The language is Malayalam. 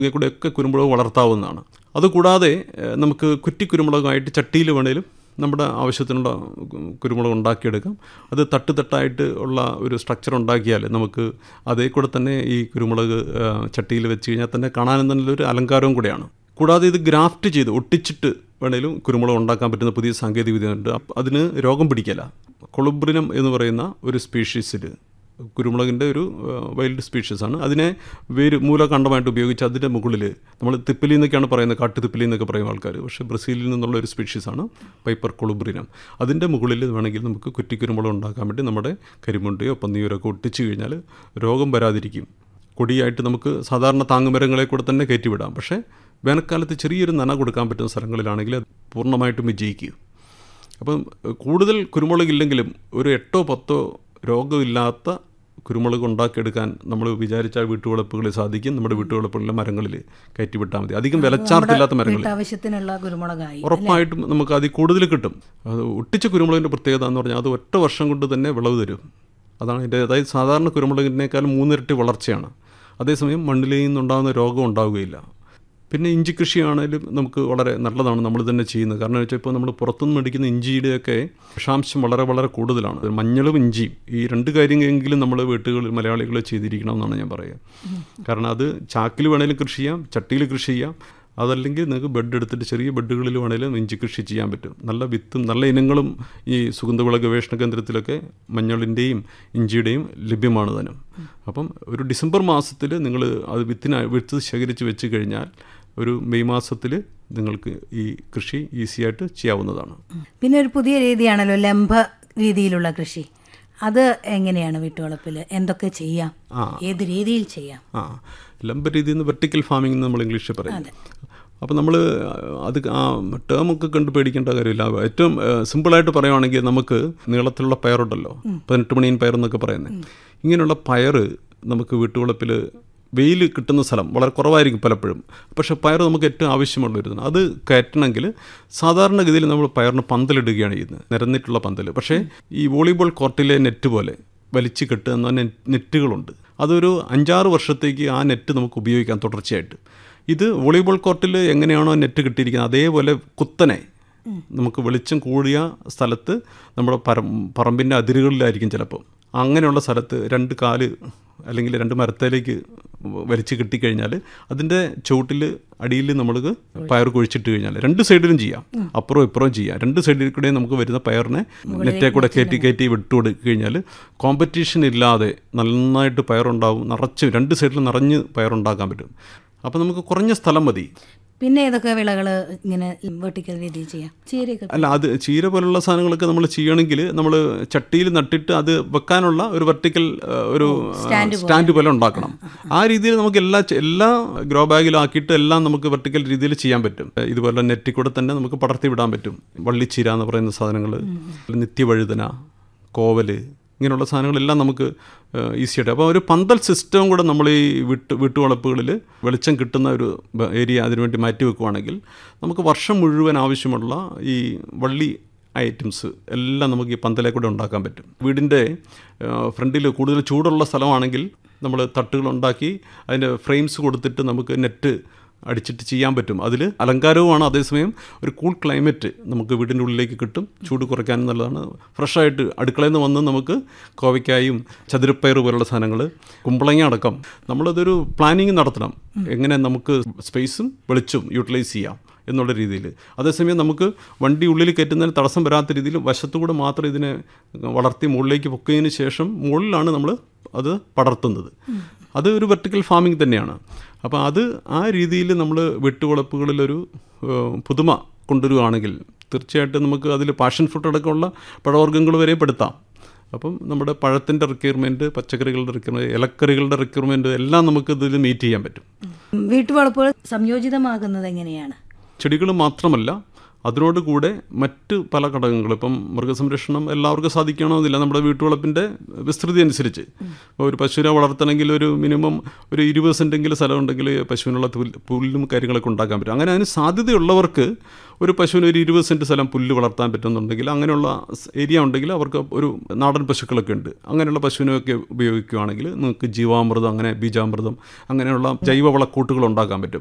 ഇതിൽ കൂടെയൊക്കെ കുരുമുളക് വളർത്താവുന്നതാണ് അതുകൂടാതെ ഏഹ്, നമുക്ക് കുറ്റി കുരുമുളകായിട്ട് ചട്ടിയിൽ വേണേലും നമ്മുടെ ആവശ്യത്തിനുള്ള കുരുമുളക് ഉണ്ടാക്കിയെടുക്കാം അത് തട്ട് തട്ടായിട്ട് ഉള്ള ഒരു സ്ട്രക്ചർ ഉണ്ടാക്കിയാൽ നമുക്ക് അതേ കൂടെ തന്നെ ഈ കുരുമുളക് ഏഹ്, ചട്ടിയിൽ വെച്ച് കഴിഞ്ഞാൽ തന്നെ കാണാനും തന്നെ ഒരു അലങ്കാരവും കൂടെയാണ് കൂടാതെ ഇത് ഗ്രാഫ്റ്റ് ചെയ്ത് ഒട്ടിച്ചിട്ട് വേണേലും കുരുമുളക് ഉണ്ടാക്കാൻ പറ്റുന്ന പുതിയ സാങ്കേതിക വിദ്യയുണ്ട് അപ്പ- അതിന് രോഗം പിടിക്കല കൊളുബ്രിനം എന്ന് പറയുന്ന ഒരു സ്പീഷീസിൽ കുരുമുളകിൻ്റെ ഒരു വൈൽഡ് സ്പീഷീസാണ് അതിനെ വേര് മൂലകണ്ഡമായിട്ട് ഉപയോഗിച്ച് അതിൻ്റെ മുകളിൽ നമ്മൾ തിപ്പിലി എന്നൊക്കെയാണ് പറയുന്നത് കാട്ടുതിപ്പിലി എന്നൊക്കെ പറയും ആൾക്കാർ പക്ഷേ ബ്രസീലിൽ നിന്നുള്ള ഒരു സ്പീഷീസാണ് പൈപ്പർ കൊളുബ്രിനം അതിൻ്റെ മുകളിൽ വേണമെങ്കിൽ നമുക്ക് കുറ്റി കുരുമുളക് ഉണ്ടാക്കാൻ വേണ്ടി നമ്മുടെ കരിമുണ്ടയോ പന്നിയൂരോ ഒക്കെ ഒട്ടിച്ച് കഴിഞ്ഞാൽ രോഗം വരാതിരിക്കും കൊടിയായിട്ട് നമുക്ക് സാധാരണ താങ്ങുമരങ്ങളെ കൂടെ തന്നെ കയറ്റിവിടാം പക്ഷേ വേനൽക്കാലത്ത് ചെറിയൊരു നന കൊടുക്കാൻ പറ്റുന്ന സ്ഥലങ്ങളിലാണെങ്കിൽ അത് പൂർണ്ണമായിട്ടും വിജയിക്കും അപ്പം ഏഹ്, കൂടുതൽ കുരുമുളക് ഇല്ലെങ്കിലും ഒരു എട്ടോ പത്തോ രോഗമില്ലാത്ത കുരുമുളക് ഉണ്ടാക്കിയെടുക്കാൻ നമ്മൾ വിചാരിച്ചാൽ വീട്ടുവളപ്പുകളിൽ സാധിക്കും നമ്മുടെ വീട്ടുവളപ്പുകളിലെ മരങ്ങളിൽ കയറ്റിവിട്ടാൽ മതി അധികം വിലച്ചാർത്തില്ലാത്ത മരങ്ങളിൽ വീട്ടാവശ്യത്തിനുള്ള കുരുമുളകായി ഉറപ്പായിട്ടും നമുക്ക് അതിൽ കൂടുതൽ കിട്ടും അത് ഒട്ടിച്ച കുരുമുളകിൻ്റെ പ്രത്യേകത എന്ന് പറഞ്ഞാൽ അത് ഒറ്റ വർഷം കൊണ്ട് തന്നെ വിളവ് തരും അതാണ് അതിൻ്റെ അതായത് സാധാരണ കുരുമുളകിനേക്കാൾ മൂന്നിരട്ടി വളർച്ചയാണ് അതേസമയം മണ്ണിൽ നിന്നുണ്ടാകുന്ന രോഗം ഉണ്ടാവുകയില്ല പിന്നെ ഇഞ്ചി കൃഷിയാണേലും നമുക്ക് വളരെ നല്ലതാണ് നമ്മൾ തന്നെ ചെയ്യുന്നത് കാരണം എന്ന് വെച്ചാൽ ഇപ്പോൾ നമ്മൾ പുറത്തുനിന്ന് മേടിക്കുന്ന ഇഞ്ചിയുടെയൊക്കെ വിഷാംശം വളരെ വളരെ കൂടുതലാണ് മഞ്ഞളും ഇഞ്ചിയും ഈ രണ്ട് കാര്യങ്ങളെങ്കിലും നമ്മൾ വീട്ടുകളിൽ മലയാളികൾ ചെയ്തിരിക്കണം എന്നാണ് ഞാൻ പറയുക കാരണം അത് ചാക്കിൽ വേണേലും കൃഷി ചെയ്യാം ചട്ടിയിൽ കൃഷി ചെയ്യാം അതല്ലെങ്കിൽ നിങ്ങൾക്ക് ബെഡ് എടുത്തിട്ട് ചെറിയ ബെഡുകളിൽ വേണേലും ഇഞ്ചി കൃഷി ചെയ്യാൻ പറ്റും നല്ല വിത്തും നല്ല ഇനങ്ങളും ഈ സുഗന്ധവിള ഗവേഷണ കേന്ദ്രത്തിലൊക്കെ മഞ്ഞളിൻ്റെയും ഇഞ്ചിയുടെയും ലഭ്യമാണ് താനും അപ്പം ഒരു ഡിസംബർ മാസത്തിൽ നിങ്ങൾ അത് വിത്തിനായി വിത്ത് ശേഖരിച്ച് വെച്ച് കഴിഞ്ഞാൽ ഒരു മെയ് മാസത്തിൽ നിങ്ങൾക്ക് ഈ കൃഷി ഈസിയായിട്ട് ചെയ്യാവുന്നതാണ് പിന്നെ ഒരു പുതിയ രീതിയാണല്ലോ ലംബ രീതിയിലുള്ള കൃഷി അത് എങ്ങനെയാണ് വീട്ടുവളപ്പിൽ എന്തൊക്കെ ചെയ്യാം ആ. ഏത് രീതിയിൽ ചെയ്യാം ആ ലംബ രീതി എന്ന് വെർട്ടിക്കൽ ഫാമിംഗ് എന്ന് നമ്മൾ ഇംഗ്ലീഷിൽ പറയും അപ്പോൾ നമ്മൾ അത് ആ ടേമൊക്കെ കണ്ട് പേടിക്കേണ്ട കാര്യമില്ല ഏറ്റവും സിമ്പിളായിട്ട് പറയുവാണെങ്കിൽ നമുക്ക് നീളത്തിലുള്ള പയറുണ്ടല്ലോ പതിനെട്ട് മണിയൻ പയർ എന്നൊക്കെ പറയുന്നത് ഇങ്ങനെയുള്ള പയർ നമുക്ക് വീട്ടുവളപ്പിൽ വെയിൽ കിട്ടുന്ന സ്ഥലം വളരെ കുറവായിരിക്കും പലപ്പോഴും പക്ഷേ പയർ നമുക്ക് ഏറ്റവും ആവശ്യമുള്ള ഒരു ഇതാണ് അത് കയറ്റണമെങ്കിൽ സാധാരണഗതിയിൽ നമ്മൾ പയറിന് പന്തലിടുകയാണ് ചെയ്യുന്നത് നിരന്നിട്ടുള്ള പന്തൽ പക്ഷേ ഈ വോളിബോൾ കോർട്ടിലെ നെറ്റ് പോലെ വലിച്ചു കെട്ടുന്ന നെ- നെറ്റുകളുണ്ട് അതൊരു അഞ്ചാറ് വർഷത്തേക്ക് ആ നെറ്റ് നമുക്ക് ഉപയോഗിക്കാം തുടർച്ചയായിട്ട് ഇത് വോളിബോൾ കോർട്ടിൽ എങ്ങനെയാണോ നെറ്റ് കിട്ടിയിരിക്കുന്നത് അതേപോലെ കുത്തനെ നമുക്ക് വെളിച്ചം കൂടിയ സ്ഥലത്ത് നമ്മുടെ പരം പറമ്പിൻ്റെ അതിരുകളിലായിരിക്കും ചിലപ്പോൾ അങ്ങനെയുള്ള സ്ഥലത്ത് രണ്ട് കാല് അല്ലെങ്കിൽ രണ്ട് മരത്തേലേക്ക് വലിച്ചു കിട്ടിക്കഴിഞ്ഞാൽ അതിൻ്റെ ചുവട്ടിൽ അടിയിൽ നമ്മൾക്ക് പയർ കുഴിച്ചിട്ട് കഴിഞ്ഞാൽ രണ്ട് സൈഡിലും ചെയ്യാം അപ്പുറവും ഇപ്പുറവും ചെയ്യാം രണ്ട് സൈഡിൽ കൂടെ നമുക്ക് വരുന്ന പയറിനെ നെറ്റേ കൂടെ കയറ്റി കയറ്റി വിട്ടു കൊടുത്തു കഴിഞ്ഞാൽ കോമ്പറ്റീഷൻ ഇല്ലാതെ നന്നായിട്ട് പയറുണ്ടാവും നിറച്ച് രണ്ട് സൈഡിലും നിറഞ്ഞ് പയറുണ്ടാക്കാൻ പറ്റും അപ്പോൾ നമുക്ക് കുറഞ്ഞ സ്ഥലം മതി പിന്നെ ഏതൊക്കെ വിളകൾ ഇങ്ങനെ വെർട്ടിക്കൽ രീതിയിൽ ചെയ്യാം ചീരയൊക്കെ അല്ല അത് ചീര പോലുള്ള സാധനങ്ങളൊക്കെ നമ്മൾ ചെയ്യണമെങ്കിൽ നമ്മൾ ചട്ടിയിൽ നട്ടിട്ട് അത് വെക്കാനുള്ള ഒരു വെർട്ടിക്കൽ ഒരു സ്റ്റാൻഡ് പോലെ ഉണ്ടാക്കണം ആ രീതിയിൽ നമുക്ക് എല്ലാ ചെ- എല്ലാ ഗ്രോ ബാഗിലും ആക്കിയിട്ട് എല്ലാം നമുക്ക് വെർട്ടിക്കൽ രീതിയിൽ ചെയ്യാൻ പറ്റും ഇതുപോലെ നെറ്റിൽ കൂടെ തന്നെ നമുക്ക് പടർത്തി വിടാൻ പറ്റും വള്ളിച്ചീര എന്ന് പറയുന്ന സാധനങ്ങൾ നിത്യവഴുതന കോവല് ഇങ്ങനെയുള്ള സാധനങ്ങളെല്ലാം നമുക്ക് ഈസി ആയിട്ട് അപ്പോൾ ഒരു പന്തൽ സിസ്റ്റം കൂടെ നമ്മൾ ഈ വീട്ട് വീട്ടുവളപ്പുകളിൽ വെളിച്ചം കിട്ടുന്ന ഒരു ബ- ഏരിയ അതിനുവേണ്ടി മാറ്റി വെക്കുവാണെങ്കിൽ നമുക്ക് വർഷം മുഴുവൻ ആവശ്യമുള്ള ഈ വള്ളി ഐറ്റംസ് എല്ലാം നമുക്ക് ഈ പന്തലെ കൂടെ ഉണ്ടാക്കാൻ പറ്റും വീടിൻ്റെ ഫ്രണ്ടിൽ കൂടുതൽ ചൂടുള്ള സ്ഥലമാണെങ്കിൽ നമ്മൾ തട്ടുകൾ ഉണ്ടാക്കി അതിൻ്റെ ഫ്രെയിംസ് കൊടുത്തിട്ട് നമുക്ക് നെറ്റ് അടിച്ചിട്ട് ചെയ്യാൻ പറ്റും അതിൽ അലങ്കാരവുമാണ് അതേസമയം ഒരു കൂൾ ക്ലൈമറ്റ് നമുക്ക് വീടിൻ്റെ ഉള്ളിലേക്ക് കിട്ടും ചൂട് കുറയ്ക്കാനും നല്ലതാണ് ഫ്രഷായിട്ട് അടുക്കളയിൽ നിന്ന് വന്ന് നമുക്ക് കോവയ്ക്കായും ചതുരപ്പയർ പോലുള്ള സാധനങ്ങൾ കുമ്പളങ്ങ അടക്കം നമ്മളതൊരു പ്ലാനിങ് നടത്തണം എങ്ങനെ നമുക്ക് സ്പേസും വെളിച്ചവും യൂട്ടിലൈസ് ചെയ്യാം എന്നുള്ള രീതിയിൽ അതേസമയം നമുക്ക് വണ്ടി ഉള്ളിൽ കയറ്റുന്നതിന് തടസ്സം വരാത്ത രീതിയിൽ വശത്തുകൂടെ മാത്രം ഇതിനെ വളർത്തി മുകളിലേക്ക് പൊക്കിയതിന് ശേഷം മുകളിലാണ് നമ്മൾ അത് പടർത്തുന്നത് അത് ഒരു വെർട്ടിക്കൽ ഫാമിംഗ് തന്നെയാണ് അപ്പോൾ അത് ആ രീതിയിൽ നമ്മൾ വെട്ടുവളപ്പുകളിലൊരു ഏഹ്, പുതുമ കൊണ്ടുവരികയാണെങ്കിൽ തീർച്ചയായിട്ടും നമുക്ക് അതിൽ പാഷൻ ഫ്രൂട്ട് അടക്കമുള്ള പഴവർഗ്ഗങ്ങൾ വരെ പെടുത്താം അപ്പം നമ്മുടെ പഴത്തിൻ്റെ റിക്വയർമെൻറ്റ് പച്ചക്കറികളുടെ റിക്വയർമെൻറ്റ് ഇലക്കറികളുടെ റിക്വയർമെൻറ്റ് എല്ലാം നമുക്ക് ഇതിൽ മീറ്റ് ചെയ്യാൻ പറ്റും വീട്ടുവളപ്പുകൾ സംയോജിതമാകുന്നത് എങ്ങനെയാണ് ചെടികൾ മാത്രമല്ല അതിനോട് കൂടെ മറ്റ് പല ഘടകങ്ങൾ ഇപ്പം മൃഗസംരക്ഷണം എല്ലാവർക്കും സാധിക്കണമെന്നില്ല നമ്മുടെ വീട്ടുവളപ്പിൻ്റെ വിസ്തൃതി അനുസരിച്ച് ഇപ്പോൾ ഒരു പശുവിനെ വളർത്തണമെങ്കിൽ ഒരു മിനിമം ഒരു ഇരുപത് സെൻറ്റെങ്കിലും സ്ഥലം ഉണ്ടെങ്കിൽ പശുവിനുള്ള പുല്ല് പുല്ലും കാര്യങ്ങളൊക്കെ ഉണ്ടാക്കാൻ പറ്റും അങ്ങനെ അതിന് സാധ്യതയുള്ളവർക്ക് ഒരു പശുവിന് ഒരു ഇരുപത് സെൻറ്റ് സ്ഥലം പുല്ല് വളർത്താൻ പറ്റുന്നുണ്ടെങ്കിൽ അങ്ങനെയുള്ള സ് ഏരിയ ഉണ്ടെങ്കിൽ അവർക്ക് ഒരു നാടൻ പശുക്കളൊക്കെ ഉണ്ട് അങ്ങനെയുള്ള പശുവിനെയൊക്കെ ഉപയോഗിക്കുകയാണെങ്കിൽ നിങ്ങൾക്ക് ജീവാമൃതം അങ്ങനെ ബീജാമൃതം അങ്ങനെയുള്ള ജൈവ വളക്കൂട്ടുകൾ ഉണ്ടാക്കാൻ പറ്റും